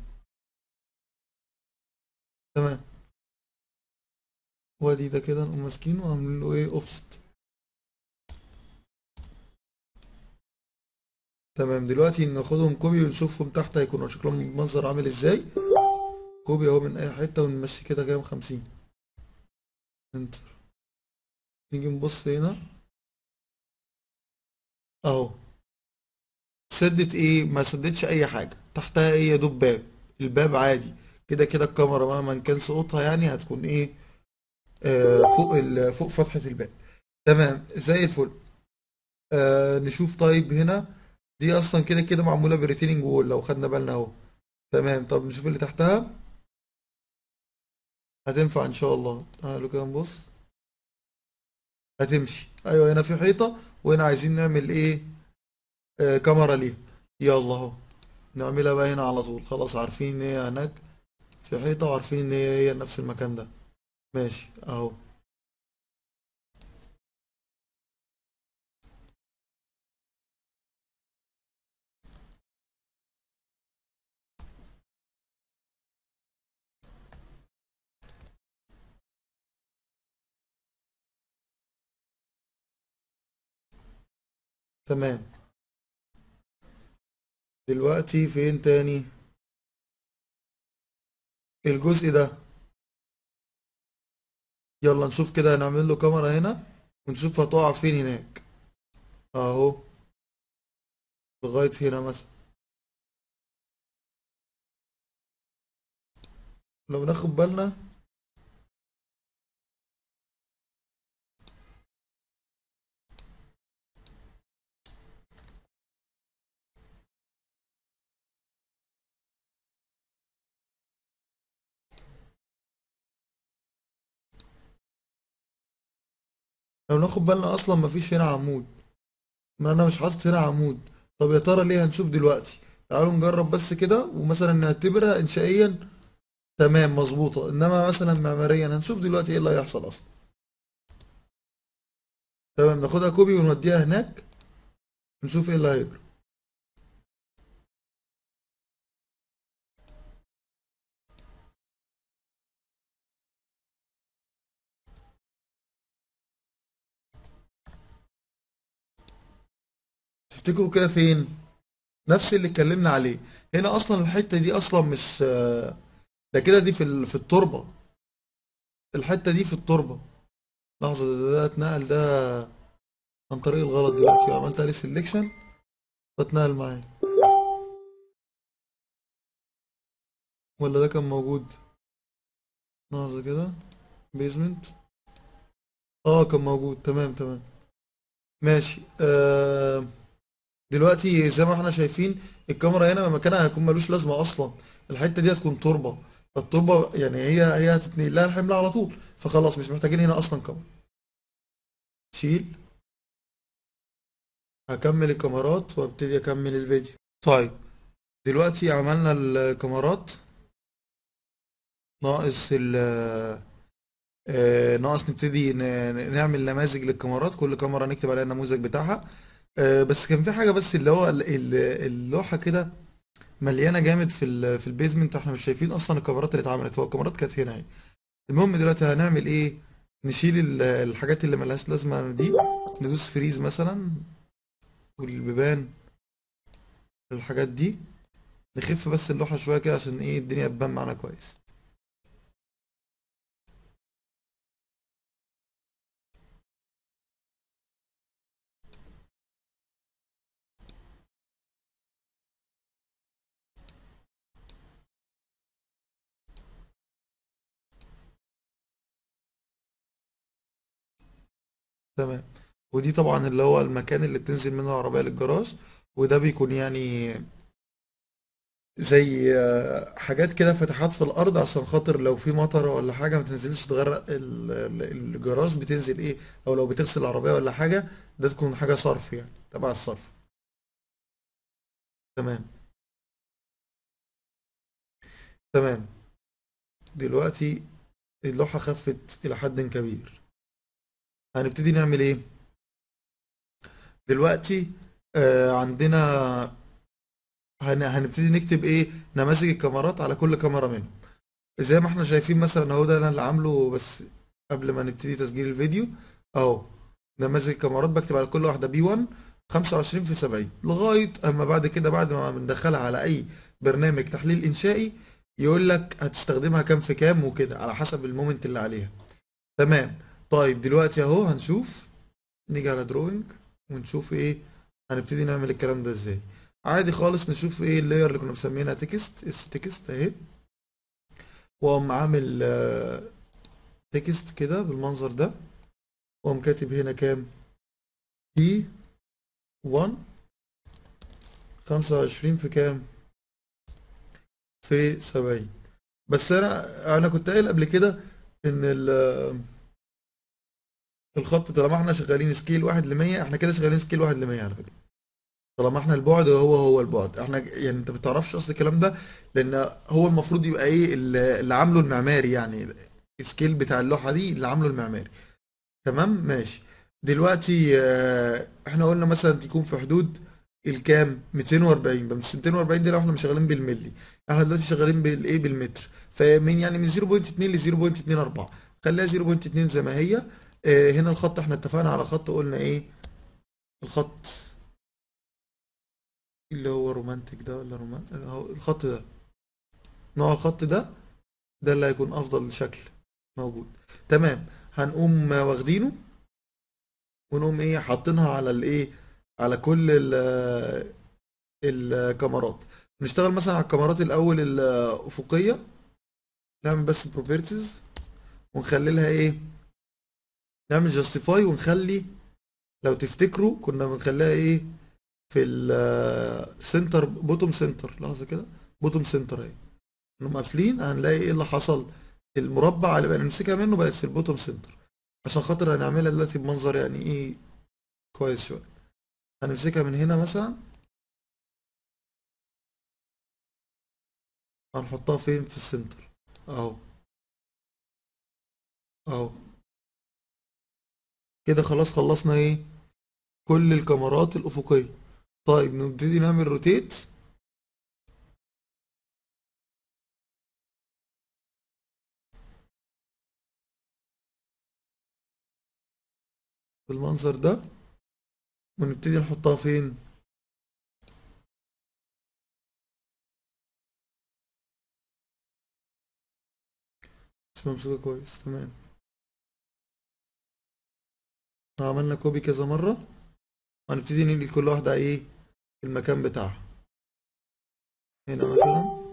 تمام وادي ده كده نقوم ماسكينه وعاملين له ايه اوفست تمام دلوقتي ناخدهم كوبي ونشوفهم تحت هيكونوا شكلهم المنظر عامل ازاي كوبي اهو من اي حته ونمشي كده كام خمسين انتر نيجي نبص هنا اهو سدت ايه ما سدتش اي حاجه تحتها ايه يا دوب باب الباب عادي كده كده الكاميرا مهما كان سقوطها يعني هتكون ايه آه فوق ال... فوق فتحه الباب تمام زي الفل آه نشوف طيب هنا دي اصلا كده كده معموله بريتيننج وول لو خدنا بالنا اهو تمام طب نشوف اللي تحتها هتنفع ان شاء الله تعالوا كده نبص هتمشي ايوه هنا في حيطه وهنا عايزين نعمل ايه آه كاميرا ليها يلا اهو نعملها بقى هنا على طول خلاص عارفين ان هي هناك في حيطه وعارفين ان هي هي نفس المكان ده ماشي اهو تمام دلوقتي فين تاني الجزء ده يلا نشوف كده هنعمل له كاميرا هنا ونشوف هتقع فين هناك اهو لغاية هنا مثلا لو ناخد بالنا لو ناخد بالنا اصلا مفيش هنا عمود ما انا مش حاطط هنا عمود طب يا ترى ليه هنشوف دلوقتي تعالوا نجرب بس كده ومثلا نعتبرها انشائيا تمام مظبوطة انما مثلا معماريا هنشوف دلوقتي ايه اللي هيحصل اصلا تمام ناخدها كوبي ونوديها هناك نشوف ايه اللي هيجرى تفتكروا كده فين نفس اللي اتكلمنا عليه هنا اصلا الحتة دي اصلا مش آه، ده كده دي في ال- في التربة الحتة دي في التربة لحظة ده, ده اتنقل ده عن طريق الغلط دلوقتي عملت عليه سيلكشن فاتنقل معايا ولا ده كان موجود لحظة كده بيزمنت اه كان موجود تمام تمام ماشي آه دلوقتي زي ما احنا شايفين الكاميرا هنا مكانها هيكون ملوش لازمة اصلا الحتة دي هتكون تربة فالتربة يعني هي هي هتتنقل لها الحمل على طول فخلاص مش محتاجين هنا اصلا كاميرا شيل هكمل الكاميرات وابتدي اكمل الفيديو طيب دلوقتي عملنا الكاميرات ناقص ال آه، ناقص نبتدي ن- ن- نعمل نماذج للكاميرات كل كاميرا نكتب عليها النموذج بتاعها آه، بس كان في حاجة بس اللي هو ال- ال- اللوحة كده مليانة جامد في ال في البيزمنت احنا مش شايفين اصلا الكاميرات اللي اتعملت هو الكاميرات كانت هنا اهي المهم دلوقتي هنعمل ايه نشيل ال- الحاجات اللي ملهاش لازمة دي ندوس فريز مثلا والبيبان الحاجات دي نخف بس اللوحة شوية كده عشان ايه الدنيا تبان معانا كويس تمام ودي طبعا اللي هو المكان اللي بتنزل منه العربية للجراج وده بيكون يعني زي آه، حاجات كده فتحات في الأرض عشان خاطر لو في مطرة ولا حاجة ما تنزلش تغرق ال- ال- الجراج بتنزل ايه أو لو بتغسل العربية ولا حاجة ده تكون حاجة صرف يعني تبع الصرف تمام تمام دلوقتي اللوحة خفت إلى حد كبير هنبتدي نعمل ايه دلوقتي آه عندنا هن... هنبتدي نكتب ايه نماذج الكاميرات على كل كاميرا منهم زي ما احنا شايفين مثلا اهو ده انا اللي عامله بس قبل ما نبتدي تسجيل الفيديو اهو نماذج الكاميرات بكتب على كل واحده بي 1 25 في 70 لغايه اما بعد كده بعد ما بندخلها على اي برنامج تحليل انشائي يقول لك هتستخدمها كام في كام وكده على حسب المومنت اللي عليها تمام طيب دلوقتي اهو هنشوف نيجي على دروينج ونشوف ايه هنبتدي نعمل الكلام ده ازاي عادي خالص نشوف ايه اللاير اللي كنا مسمينها تكست اس تكست اهي واقوم عامل آه، تكست كده بالمنظر ده واقوم كاتب هنا كام بي 1 25 في كام في 70 بس انا انا كنت قايل قبل كده ان ال- الخط طالما احنا شغالين سكيل 1 ل 100 احنا كده شغالين سكيل 1 ل 100 على فكره طالما احنا البعد هو هو البعد احنا يعني انت ما بتعرفش اصل الكلام ده لان هو المفروض يبقى ايه اللي اللي عامله المعماري يعني السكيل بتاع اللوحه دي اللي عامله المعماري تمام ماشي دلوقتي آه، احنا قلنا مثلا تكون في حدود الكام 240 بس 240 دي لو احنا مش شغالين بالملي احنا دلوقتي شغالين بالايه بالمتر فمن يعني من 0.2 ل 0.24 خليها 0.2 زي ما هي آه، هنا الخط احنا اتفقنا على خط قلنا ايه الخط اللي هو رومانتك ده ولا رومان اهو الخط ده نوع الخط ده ده اللي هيكون افضل شكل موجود تمام هنقوم واخدينه ونقوم ايه حاطينها على الايه على كل ال- الكاميرات نشتغل مثلا على الكاميرات الاول الافقيه نعمل بس بروبرتيز ونخلي لها ايه نعمل جاستيفاي ونخلي لو تفتكروا كنا بنخليها ايه في السنتر بوتوم سنتر لحظه كده بوتوم سنتر اهي نقوم قافلين هنلاقي ايه اللي حصل المربع اللي بقى نمسكها منه بقت في البوتوم سنتر عشان خاطر هنعملها دلوقتي بمنظر يعني ايه كويس شويه هنمسكها من هنا مثلا هنحطها فين في السنتر اهو اهو كده خلاص خلصنا ايه كل الكاميرات الافقيه طيب نبتدي نعمل روتيت بالمنظر ده ونبتدي نحطها فين مش ممسوكة كويس تمام عملنا كوبي كذا مرة وهنبتدي ننقل كل واحدة ايه في المكان بتاعها هنا مثلا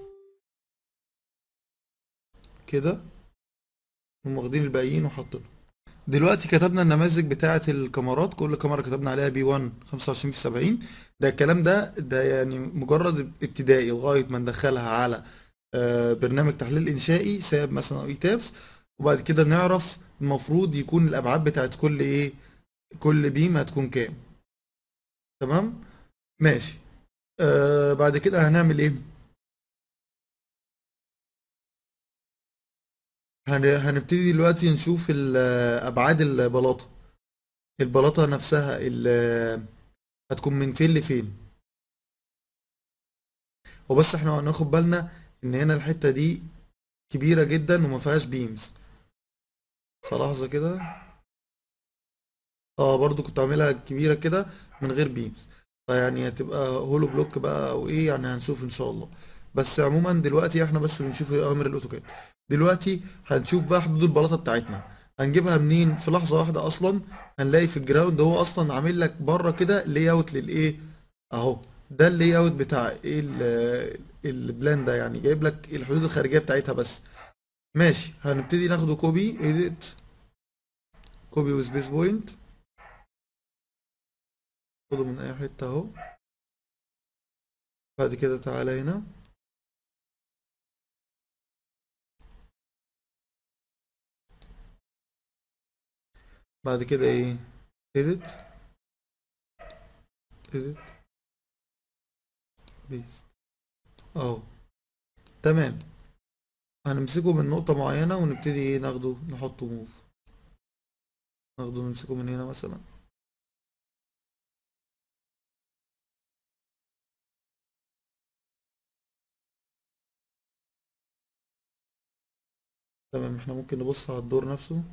كده هم واخدين الباقيين وحاطينهم دلوقتي كتبنا النماذج بتاعة الكاميرات كل كاميرا كتبنا عليها بي 1 25 في 70 ده الكلام ده ده يعني مجرد ابتدائي لغاية ما ندخلها على آه، برنامج تحليل إنشائي ساب مثلا أو اي تابس وبعد كده نعرف المفروض يكون الأبعاد بتاعت كل ايه كل بيم هتكون كام تمام ماشي آه بعد كده هنعمل ايه هن... هنبتدي دلوقتي نشوف ال- أبعاد البلاطة البلاطة نفسها ال- هتكون من فين لفين وبس احنا هناخد بالنا ان هنا الحتة دي كبيرة جدا وما فيهاش بيمز فلحظة كده اه برضو كنت عاملها كبيرة كده من غير بيمز فيعني هتبقى هولو بلوك بقى او ايه يعني هنشوف ان شاء الله بس عموما دلوقتي احنا بس بنشوف اوامر الاوتوكاد دلوقتي هنشوف بقى حدود البلاطة بتاعتنا هنجيبها منين في لحظة واحدة اصلا هنلاقي في الجراوند هو اصلا عامل لك بره كده لاي اوت للايه اهو ده اللاي اوت بتاع ايه ال- البلان ده يعني جايب لك الحدود الخارجية بتاعتها بس ماشي هنبتدي ناخده كوبي ايديت كوبي وسبيس بوينت خده من اي حتة اهو بعد كده تعالى هنا بعد كده ايه edit edit paste اهو تمام هنمسكه من نقطة معينة ونبتدي ايه ناخده نحطه موف ناخده نمسكه من هنا مثلا تمام احنا ممكن نبص على الدور نفسه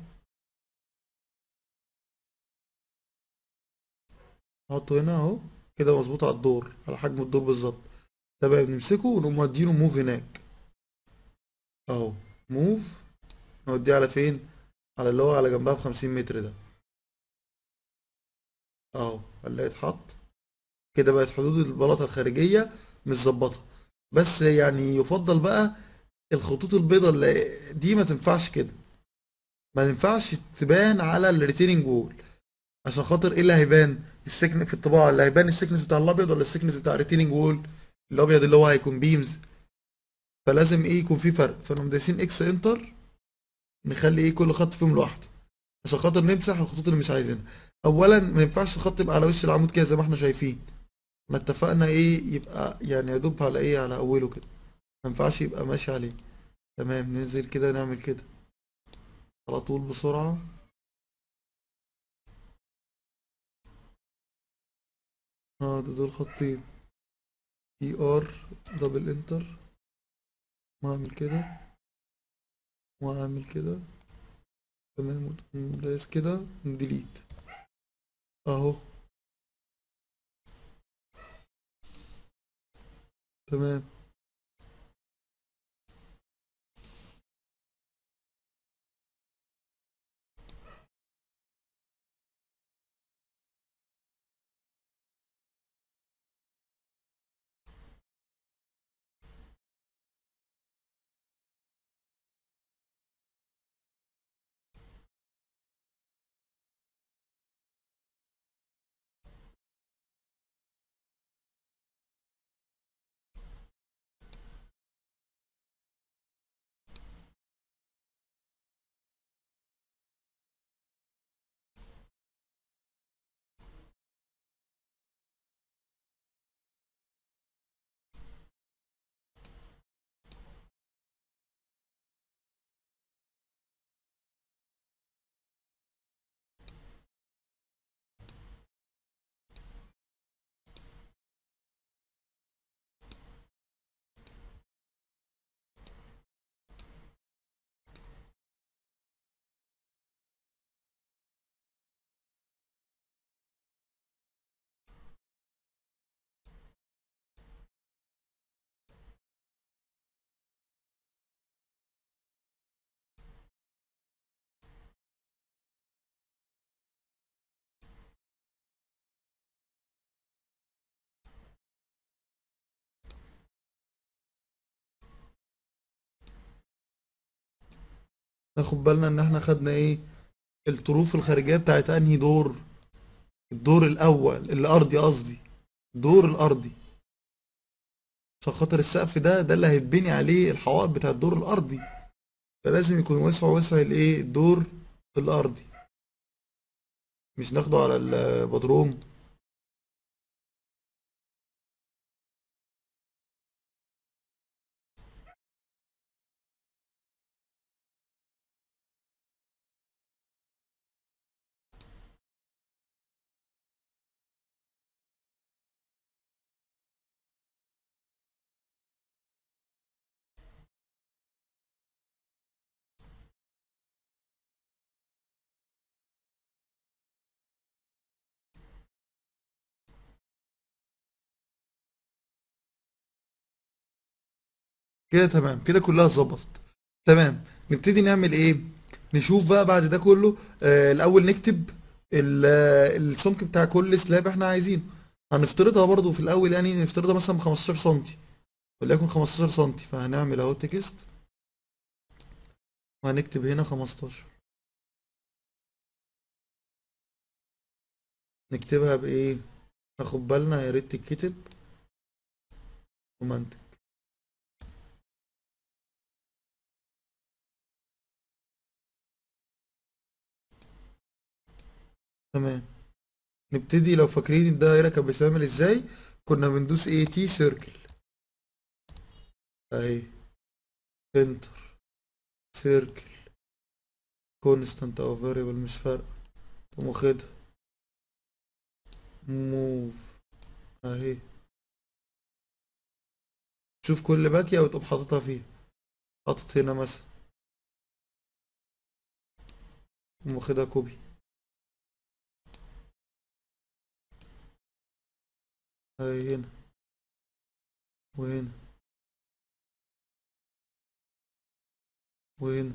نحطه هنا اهو كده مظبوط على الدور على حجم الدور بالظبط تمام نمسكه ونقوم مودينه موف هناك اهو موف نوديه على فين على اللي هو على جنبها بخمسين متر ده اهو هنلاقي اتحط كده بقت حدود البلاطة الخارجية متظبطة بس يعني يفضل بقى الخطوط البيضاء اللي دي ما تنفعش كده ما ينفعش تبان على الريتيننج وول عشان خاطر ايه اللي هيبان السكن في الطباعة اللي هيبان السكنس بتاع الابيض ولا السكنس بتاع الريتيننج وول الابيض اللي هو هيكون بيمز فلازم ايه يكون في فرق فنقوم دايسين اكس انتر نخلي ايه كل خط فيهم لوحده عشان خاطر نمسح الخطوط اللي مش عايزينها اولا ما ينفعش الخط يبقى على وش العمود كده زي ما احنا شايفين ما اتفقنا ايه يبقى يعني يدوب على ايه على اوله كده ما ينفعش يبقى ماشي عليه تمام ننزل كده نعمل كده على طول بسرعة اه ده دول خطين اي ار دبل انتر واعمل كده واعمل كده تمام وتقوم دايس كده ديليت اهو تمام ناخد بالنا ان احنا خدنا ايه الطروف الخارجية بتاعت انهي دور الدور الاول الارضي قصدي الدور الارضي عشان خاطر السقف ده ده اللي هيتبني عليه الحوائط بتاع الدور الارضي فلازم يكون وسعه وسع الايه الدور الارضي مش ناخده على البدروم كده تمام كده كلها ظبطت تمام نبتدي نعمل ايه نشوف بقى بعد ده كله آه الاول نكتب ال- آه، السمك بتاع كل سلاب احنا عايزينه هنفترضها برضو في الاول يعني نفترضها مثلا ب 15 سنتي وليكن 15 سنتي فهنعمل اهو تكست وهنكتب هنا 15 نكتبها بايه ناخد بالنا يا ريت تتكتب رومانتك تمام نبتدي لو فاكرين الدايرة كانت بتتعمل ازاي كنا بندوس ايه تي سيركل اهي انتر سيركل كونستانت او فاريبل مش فارقة تقوم واخدها موف اهي شوف كل باكية وتقوم حاططها فيها حاطط هنا مثلا تقوم واخدها كوبي اهي هنا وهنا وهنا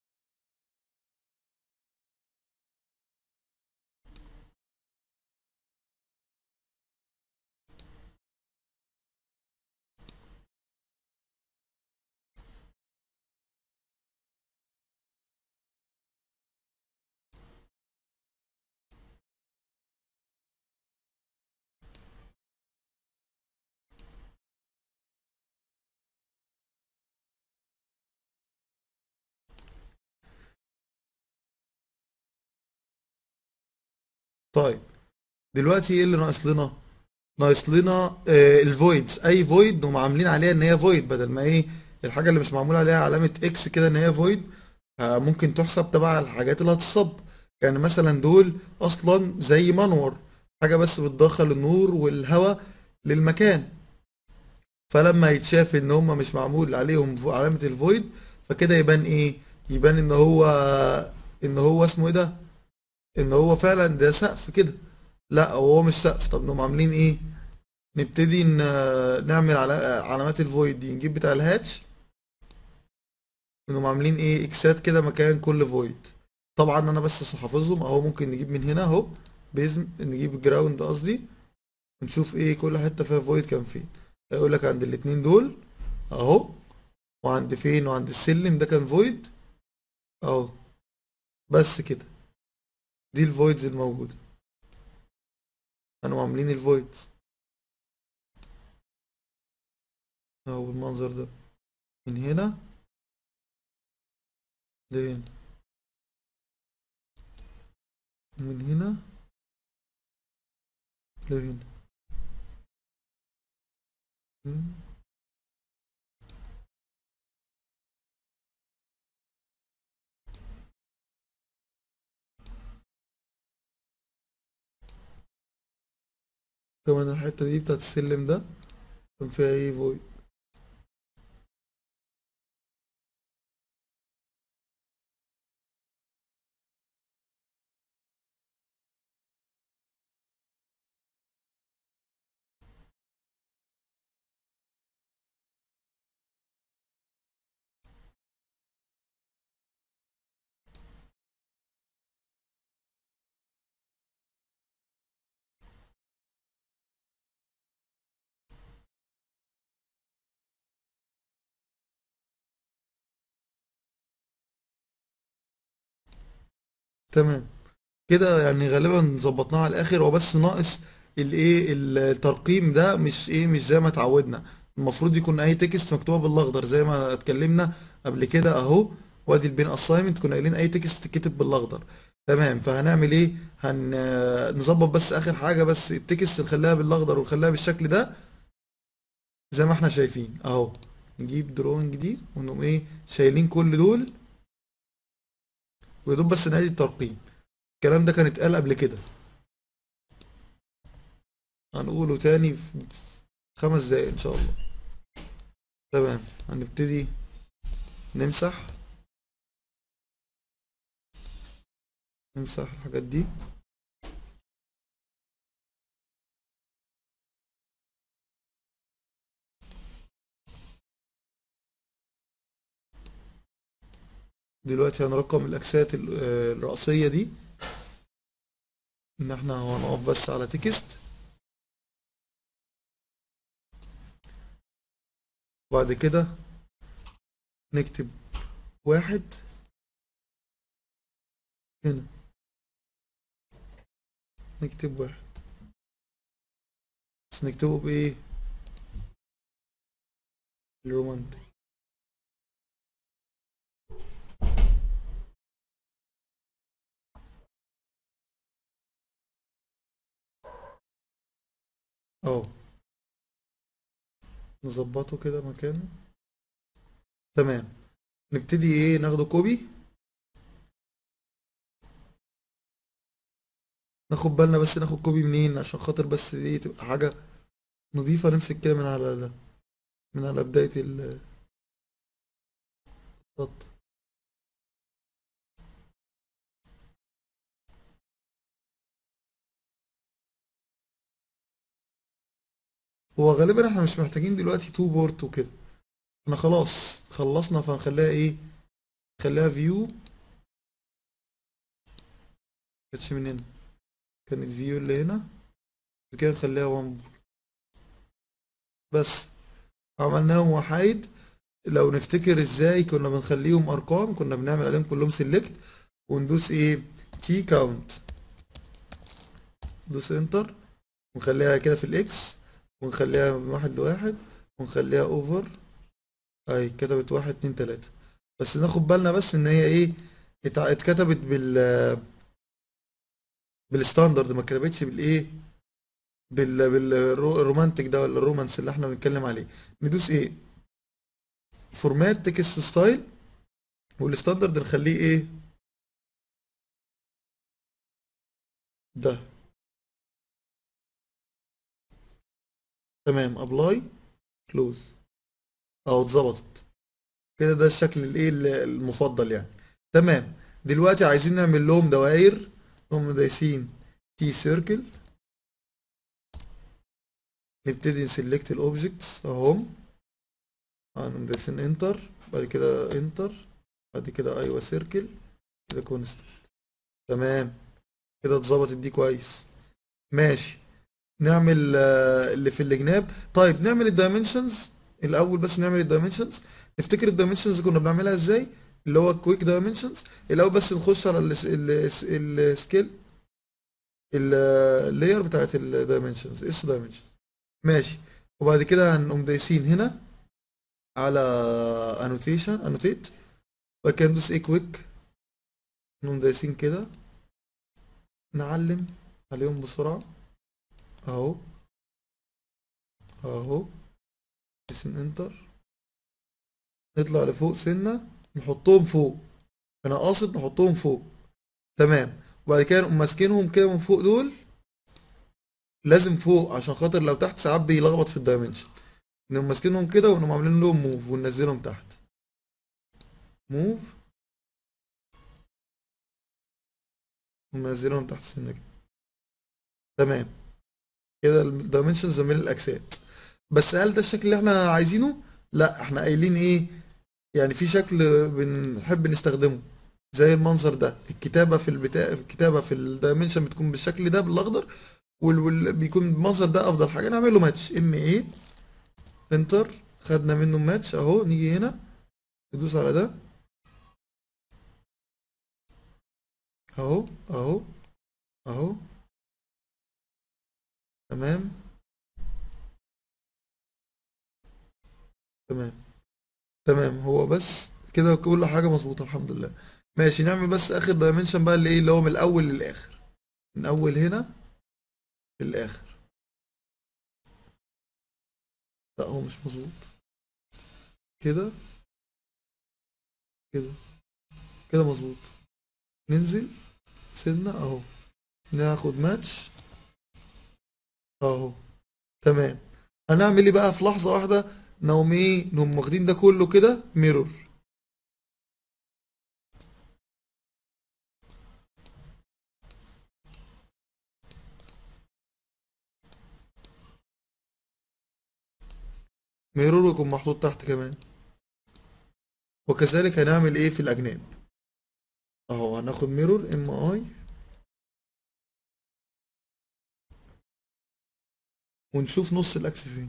طيب دلوقتي ايه اللي ناقص لنا ناقص لنا آه الفويدز اي فويد هم عاملين عليها ان هي فويد بدل ما ايه الحاجه اللي مش معمول عليها علامه اكس كده ان هي فويد آه ممكن تحسب تبع الحاجات اللي هتصب يعني مثلا دول اصلا زي منور حاجه بس بتدخل النور والهواء للمكان فلما يتشاف ان هم مش معمول عليهم فو- علامه الفويد فكده يبان ايه يبان ان هو ان هو اسمه ايه ده ان هو فعلا ده سقف كده لا هو مش سقف طب نقوم عاملين ايه نبتدي ن- نعمل على علامات الفويد دي نجيب بتاع الهاتش نقوم عاملين ايه اكسات كده مكان كل فويد طبعا انا بس حافظهم اهو ممكن نجيب من هنا اهو بيزم نجيب جراوند قصدي ونشوف ايه كل حته فيها فويد كان فين هيقول لك عند الاتنين دول اهو وعند فين وعند السلم ده كان فويد اهو بس كده دي الفويدز الموجوده كانوا عاملين الفويدز اهو بالمنظر ده من هنا لهنا من هنا لهنا مم. كمان الحتة دي بتاعت السلم ده كان فيها ايه فويد تمام كده يعني غالبا ظبطناها على الاخر هو بس ناقص الايه الترقيم ده مش ايه مش زي ما اتعودنا المفروض يكون اي تكست مكتوبه بالاخضر زي ما اتكلمنا قبل كده اهو وادي البين اساينمنت كنا قايلين اي تكست تتكتب بالاخضر تمام فهنعمل ايه هن نظبط بس اخر حاجه بس التكست نخليها بالاخضر ونخليها بالشكل ده زي ما احنا شايفين اهو نجيب دروينج دي ونقوم ايه شايلين كل دول ويدوب بس نعيد الترقيم الكلام ده كان اتقال قبل كده هنقوله تاني في خمس دقايق ان شاء الله تمام هنبتدي نمسح نمسح الحاجات دي دلوقتي هنرقم الاكسات ال- آه، الرئيسية دي ان احنا هنقف بس على تكست وبعد كده نكتب واحد هنا نكتب واحد بس نكتبه بايه الرومانتك اهو نظبطه كده مكانه تمام نبتدي ايه ناخده كوبي ناخد بالنا بس ناخد كوبي منين عشان خاطر بس ايه تبقى حاجة نضيفة نمسك كده من على من على بداية ال- الخط هو غالبا احنا مش محتاجين دلوقتي تو بورت وكده احنا خلاص خلصنا فنخليها ايه خليها فيو كانتش من هنا كانت فيو اللي هنا بعد كده نخليها وان بورت بس عملناهم وحايد لو نفتكر ازاي كنا بنخليهم ارقام كنا بنعمل عليهم كلهم سيلكت وندوس ايه تي كاونت ندوس انتر ونخليها كده في الاكس ونخليها من واحد لواحد ونخليها اوفر اي كتبت واحد اتنين تلاتة بس ناخد بالنا بس ان هي ايه اتع- اتكتبت بال بالستاندرد ما اتكتبتش بالايه بال بالرومانتك ده ولا الرومانس اللي احنا بنتكلم عليه ندوس ايه فورمات تكست ستايل والستاندرد نخليه ايه ده تمام ابلاي كلوز اهو اتظبطت كده ده الشكل الايه ال- المفضل يعني تمام دلوقتي عايزين نعمل لهم دوائر نقوم دايسين تي سيركل نبتدي نسلكت الاوبجكتس اهم هنقوم دايسين انتر بعد كده انتر بعد كده ايوه سيركل كده كونست تمام كده اتظبطت دي كويس ماشي نعمل آه، اللي في الجناب طيب نعمل الدايمنشنز الاول بس نعمل الدايمنشنز نفتكر الدايمنشنز كنا بنعملها ازاي اللي هو كويك دايمنشنز الاول بس نخش على السكيل اللاير بتاعت الدايمنشنز اس دايمنشنز ماشي وبعد كده هنقوم دايسين هنا على انوتيشن انوتيت بعد كده ندوس ايه كويك نقوم دايسين كده نعلم عليهم بسرعة اهو اهو دايسين انتر نطلع لفوق سنة نحطهم فوق انا قاصد نحطهم فوق تمام وبعد كده نقوم ماسكينهم كده من فوق دول لازم فوق عشان خاطر لو تحت ساعات بيلخبط في الدايمنشن نقوم ماسكينهم كده ونقوم عاملين لهم موف وننزلهم تحت موف وننزلهم تحت السنة كده تمام كده الدايمنشن زميل الاجساد بس هل ده الشكل اللي احنا عايزينه لا احنا قايلين ايه يعني في شكل بنحب نستخدمه زي المنظر ده الكتابة في البتاع في الكتابة في الدايمنشن بتكون بالشكل ده بالاخضر وال... وال... بيكون المنظر ده افضل حاجة نعمل له ماتش ام ايه انتر خدنا منه ماتش اهو نيجي هنا ندوس على ده اهو اهو اهو تمام تمام تمام هو بس كده كل حاجة مظبوطة الحمد لله ماشي نعمل بس اخر دايمنشن بقى اللي ايه اللي هو من الاول للاخر من اول هنا للاخر لا هو مش مظبوط كده كده كده مظبوط ننزل سنة اهو ناخد ماتش اهو تمام هنعمل ايه بقى في لحظة واحدة نقوم ايه نقوم واخدين ده كله كده ميرور ميرور ويكون محطوط تحت كمان وكذلك هنعمل ايه في الاجناب اهو هناخد ميرور ام اي ونشوف نص الاكس فين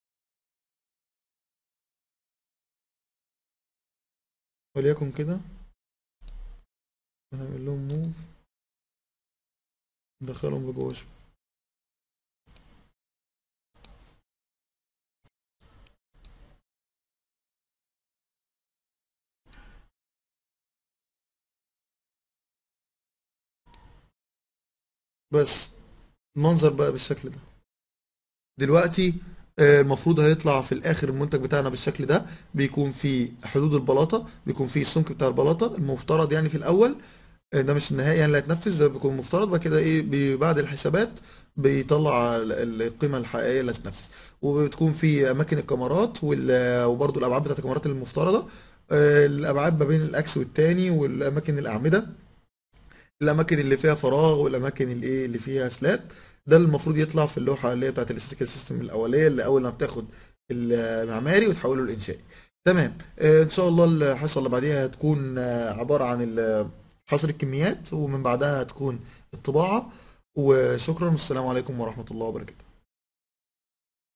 وليكن كده هنعمل لهم موف ندخلهم لجوه شوية بس المنظر بقى بالشكل ده دلوقتي آه، المفروض هيطلع في الاخر المنتج بتاعنا بالشكل ده بيكون في حدود البلاطه بيكون في السمك بتاع البلاطه المفترض يعني في الاول آه، ده مش النهائي يعني اللي هيتنفذ ده بيكون مفترض بعد كده ايه بي- بعد الحسابات بيطلع ال- ال- القيمه الحقيقيه اللي هتتنفذ وبتكون في اماكن الكاميرات وال- وبرضو الابعاد بتاعت الكاميرات المفترضه آه، الابعاد ما بين الاكس والتاني والاماكن الاعمده الاماكن اللي فيها فراغ والاماكن اللي ايه اللي فيها سلاب ده اللي المفروض يطلع في اللوحه اللي هي بتاعت الاستاتيكال سيستم الاوليه اللي اول ما بتاخد المعماري وتحوله للانشائي تمام آه، ان شاء الله الحصه اللي بعديها هتكون آه، عباره عن ال- حصر الكميات ومن بعدها هتكون الطباعه وشكرا والسلام عليكم ورحمه الله وبركاته